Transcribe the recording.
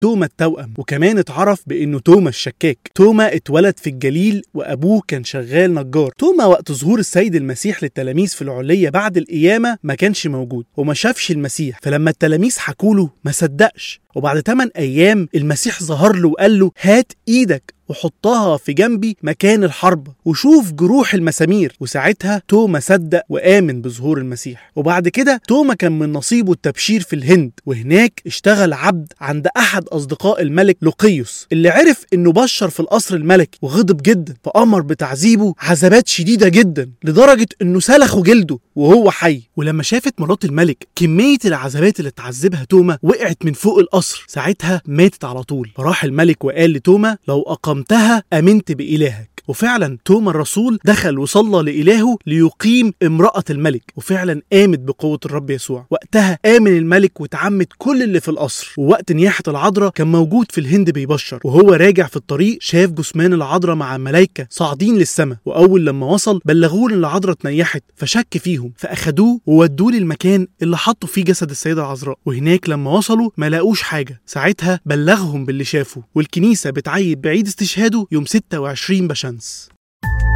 توما التوأم وكمان اتعرف بانه توما الشكاك توما اتولد في الجليل وابوه كان شغال نجار توما وقت ظهور السيد المسيح للتلاميذ في العليه بعد القيامه ما كانش موجود وما شافش المسيح فلما التلاميذ حكوا له ما صدقش وبعد 8 ايام المسيح ظهر له وقال له هات ايدك وحطها في جنبي مكان الحرب وشوف جروح المسامير وساعتها توما صدق وآمن بظهور المسيح وبعد كده توما كان من نصيبه التبشير في الهند وهناك اشتغل عبد عند أحد أصدقاء الملك لوقيوس اللي عرف إنه بشر في القصر الملكي وغضب جدا فأمر بتعذيبه عذابات شديدة جدا لدرجة إنه سلخوا جلده وهو حي ولما شافت مرات الملك كمية العذابات اللي اتعذبها توما وقعت من فوق القصر ساعتها ماتت على طول فراح الملك وقال لتوما لو أقمتها أمنت بإلهك وفعلا توما الرسول دخل وصلى لإلهه ليقيم امرأة الملك وفعلا قامت بقوة الرب يسوع وقتها آمن الملك وتعمد كل اللي في القصر ووقت نياحة العذراء كان موجود في الهند بيبشر وهو راجع في الطريق شاف جثمان العذراء مع ملايكة صاعدين للسماء وأول لما وصل بلغوه إن العذراء اتنيحت فشك فيهم فأخدوه وودوه للمكان اللي حطوا فيه جسد السيدة العذراء وهناك لما وصلوا ما لاقوش حاجة ساعتها بلغهم باللي شافه والكنيسة بتعيد بعيد استشهاده يوم 26 بشمس